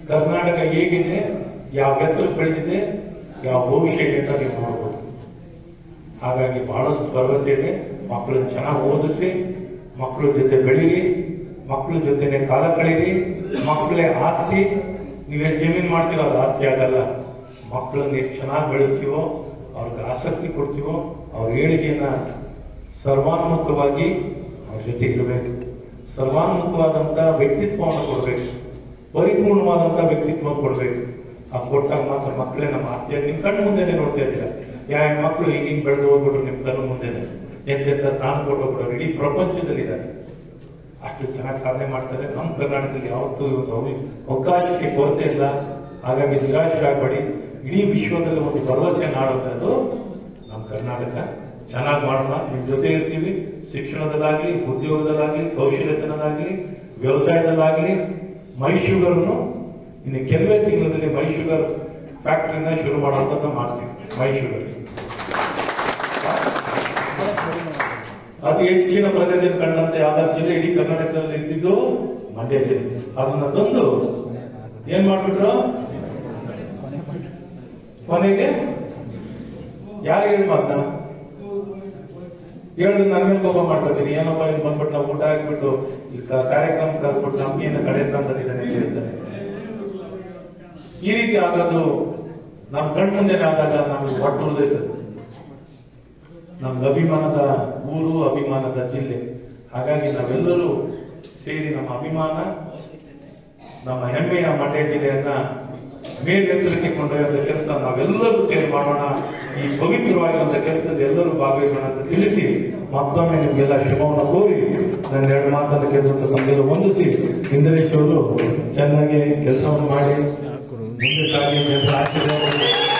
ಕರ್ನಾಟಕ ಹೇಗಿದೆ ಯಾವ ಎತ್ತರಕ್ಕೆ ಬೆಳೆದಿದೆ ಯಾವ ಭವಿಷ್ಯ ಇದೆ ಅಂತ ನೀವು ನೋಡ್ಬೋದು ಹಾಗಾಗಿ ಬಹಳಷ್ಟು ಭರವಸೆ ಇದೆ ಮಕ್ಕಳನ್ನ ಚೆನ್ನಾಗಿ ಓದಿಸಿ ಮಕ್ಕಳ ಜೊತೆ ಬೆಳೀರಿ ಮಕ್ಕಳ ಜೊತೆನೆ ಕಾಲ ಕಳೀರಿ ಮಕ್ಕಳೇ ಆಸ್ತಿ ನೀವೆಷ್ಟು ಜಮೀನು ಮಾಡ್ತೀರೋ ಅದು ಆಸ್ತಿ ಆಗಲ್ಲ ಮಕ್ಕಳನ್ನ ಎಷ್ಟು ಚೆನ್ನಾಗಿ ಬೆಳೆಸ್ತೀವೋ ಅವ್ರಿಗೆ ಆಸಕ್ತಿ ಕೊಡ್ತೀವೋ ಅವ್ರ ಏಳಿಗೆಯನ್ನ ಸರ್ವಾನ್ಮುಖವಾಗಿ ಅವ್ರ ಜೊತೆ ಇರಬೇಕು ಸರ್ವಾನ್ಮುಖವಾದಂತ ವ್ಯಕ್ತಿತ್ವವನ್ನು ಕೊಡಬೇಕು ಪರಿಪೂರ್ಣವಾದಂತ ವ್ಯಕ್ತಿತ್ವ ಕೊಡಬೇಕು ಆ ಕೊಟ್ಟಾಗ ಮಾತ್ರ ಮಕ್ಕಳೇ ನಮ್ಮ ಆಸ್ತಿಯಾಗಿ ನಿಮ್ ಕಣ್ಣು ಮುಂದೆನೆ ನೋಡ್ತಾ ಇದ್ದೀರಾ ಯಾವ ಮಕ್ಕಳು ಈಗಿನ ಬೆಳೆದು ಹೋಗ್ಬಿಟ್ರು ನಿಮ್ ಕಣ್ಣು ಮುಂದೆನೆ ಎಂತೆಂತ ಸ್ನಾನ ಕೊಟ್ಟು ಹೋಗ್ಬಿಡೋರು ಇಡೀ ಪ್ರಪಂಚದಲ್ಲಿದ್ದಾರೆ ಅಷ್ಟು ಚೆನ್ನಾಗಿ ಸಾಧನೆ ಮಾಡ್ತಾರೆ ನಮ್ಮ ಕರ್ನಾಟಕದಲ್ಲಿ ಯಾವತ್ತೂ ಇವತ್ತು ಅವಿ- ಅವಕಾಶಕ್ಕೆ ಕೊರತೆ ಇಲ್ಲ ಹಾಗಾಗಿ ನಿರಾಶರಾಗಬೇಡಿ ಇಡೀ ವಿಶ್ವದಲ್ಲಿ ಒಂದು ಭರವಸೆ ನಾಡುತ್ತದೆ ನಮ್ಮ ಕರ್ನಾಟಕ ಚೆನ್ನಾಗಿ ಮಾಡೋಣ ನಿಮ್ ಜೊತೆ ಇರ್ತೀವಿ ಶಿಕ್ಷಣದಲ್ಲಾಗ್ಲಿ ಉದ್ಯೋಗದಲ್ಲಾಗ್ಲಿ ಕೌಶಲ್ಯತನದಾಗ್ಲಿ ವ್ಯವಸಾಯದಲ್ಲಾಗ್ಲಿ ಮೈ ಶುಗರ್ನು ಇನ್ನು ಕೆಲವೇ ತಿಂಗಳಲ್ಲಿ ಮೈ ಶುಗರ್ ಫ್ಯಾಕ್ಟ್ರಿನ ಶುರು ಮಾಡೋದನ್ನ ಮಾಡ್ತೀವಿ ಮೈ ಶುಗರ್ ಅತಿ ಹೆಚ್ಚಿನ ಪ್ರಗತಿಯನ್ನು ಕಂಡಂತೆ ಯಾವ್ದಾದ್ರು ಜಿಲ್ಲೆ ಇಡೀ ಕರ್ನಾಟಕದಲ್ಲಿ ಇದ್ದಿದ್ದು ಮಂಡ್ಯ ಜಿಲ್ಲೆ ಅದನ್ನ ತಂದು ಏನ್ ಮಾಡ್ಬಿಟ್ರು ಕೊನೆಗೆ ಯಾರು ಹೇಳಿ ಮಾತನ್ನ ಹೇಳಿ ನನ್ನ ಕೋಪ ಮಾಡ್ಕೊತೀನಿ ಏನಪ್ಪ ಇಲ್ಲಿ ಬಂದ್ಬಿಟ್ಟು ನಾವು ಊಟ ಹಾಕ್ಬಿಟ್ಟು ಈ ಕ- ಕಾರ್ಯಕ್ರಮ ಕರ್ಬಿಟ್ಟು ನಮ್ಗೆ ಏನು ಕಡೆ ತಂದಿದ್ದಾನೆ ಅಂತ ಹೇಳ್ತಾರೆ ಈ ರೀತಿ ಆಗೋದು ನಮ್ಮ ಕಣ್ ಮುಂದೆನೆ ಆದಾಗ ನಮ್ಗೆ ಹೊಟ್ಟು ಉಳಿದೈತೆ ನಮ್ಗೆ ಅಭಿಮಾನದ ಊರು ಅಭಿಮಾನದ ಜಿಲ್ಲೆ ಹಾಗಾಗಿ ನಾವೆಲ್ಲರೂ ಸೇರಿ ನಮ್ಮ ಅಭಿಮಾನ ನಮ್ಮ ಹೆಮ್ಮೆಯ ಮಂಡ್ಯ ಜಿಲ್ಲೆಯನ್ನ ಮೇಲೆತ್ತರಕ್ಕೆ ಕೊಂಡೊಯ್ಯುವಂತ ಕೆಲಸ ನಾವೆಲ್ಲರೂ ಸೇರಿ ಮಾಡೋಣ ಈ ಪವಿತ್ರವಾಗಿರುವಂತ ಕೆಲಸದಲ್ಲಿ ಎಲ್ಲರೂ ಭಾಗವಹಿಸೋಣ ಅಂತ ತಿಳಿಸಿ ಮತ್ತೊಮ್ಮೆ ನಿಮಗೆಲ್ಲ ಶುಭವನ್ನು ಕೋರಿ ನನ್ನ ಎರಡು ಮಾತನ್ನು ಕೇಳಿದಂತ ತಮ್ಮೆಲ್ಲ ಹೊಂದಿಸಿ ಇಂದ್ರೇಶ್ ಅವರು ಚೆನ್ನಾಗಿ ಕೆಲಸವನ್ನು ಮಾಡಿ ಮುಂದೆ ಸಾಗಿ ಅಂತ ಆಶೀರ್ವಾದ